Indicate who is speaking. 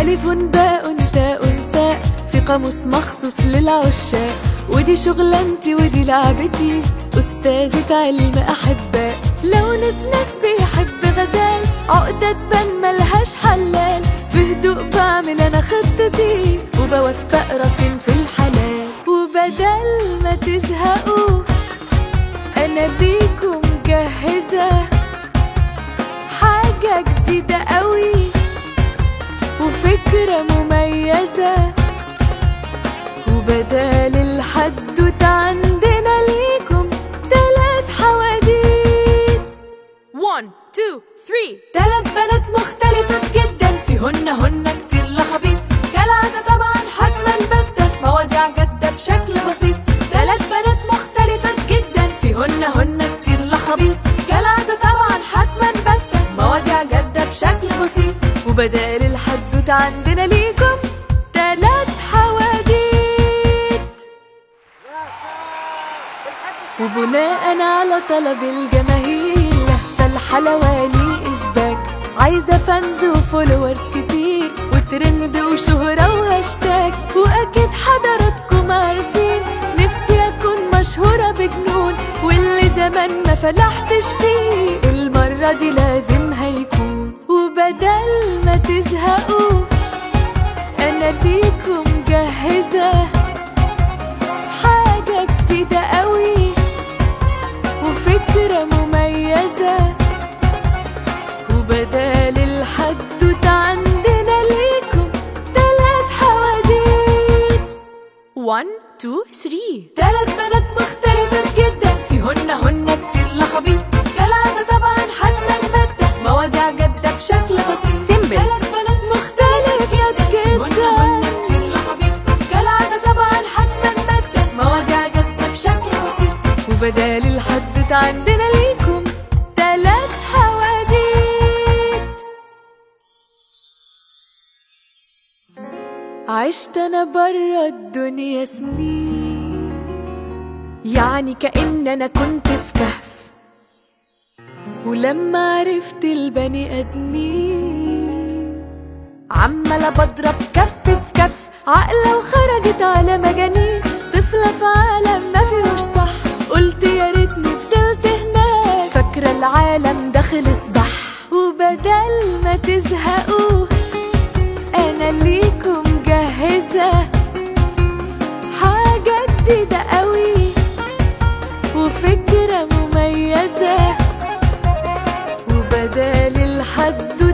Speaker 1: ألف باء تاء ثاء في قاموس مخصوص للعشاق ودي شغلانتي ودي لعبتي أستاذة علم أحباء لو نسنس بيحب غزال عقدة تبان ملهاش حلال بهدوء بعمل أنا خطتي وبوفق راسين في الحلال وبدل ما تزهقوا أنا ليكم مجهزة حاجة جديدة قوي وفكرة مميزة وبدال الحدوتة عندنا ليكم تلات حواديت
Speaker 2: 1 2 3
Speaker 1: تلات بنات مختلفات جدا فيهن هن كتير لخبيط كالعادة طبعا حتما بدة مواضيع جادة بشكل بسيط تلات بنات مختلفات جدا فيهن هن كتير لخبيط كالعادة طبعا حتما بدة مواضيع جادة بشكل بسيط وبدال الحدوتة عندنا ليكم تلات حواديت وبناء على طلب الجماهير لهفة الحلواني إثبات عايزة فانز وفولورز كتير وترند وشهرة وهاشتاج وأكيد حضراتكم عارفين نفسي أكون مشهورة بجنون واللي زمان ما فلحتش فيه المرة دي لازم هيكون وبدل ما تزهقوا أنا ليكم جاهزة حاجة جديدة قوي وفكرة مميزة وبدال الحدوتة عندنا ليكم تلات حواديت
Speaker 2: 1 2 3
Speaker 1: تلات بنات مختلفات جدا فيهن هن كتير لخبيط كالعادة طبعا حتما بدة مواضيع جادة بشكل بسيط
Speaker 2: Simple.
Speaker 1: تلات بنات مختلفات جدا هن كتير لخبيط كالعادة طبعا حتما بدة مواضيع جادة بشكل بسيط وبدال الحدوتة عندنا ليكم تلات حواديت عشت انا برا الدنيا سنين يعني كأن انا كنت في كهف ولما عرفت البني ادمين عمالة بضرب كف في كف عقلة وخرجت على مجانين طفلة في عالم ما فيهوش صح قلت يا ريتني فضلت هناك فاكرة العالم ده خلص بح وبدل ما تزهقوا انا ليكم جاهزة حاجة جديدة قوي وفكرة مميزة وبدال الحد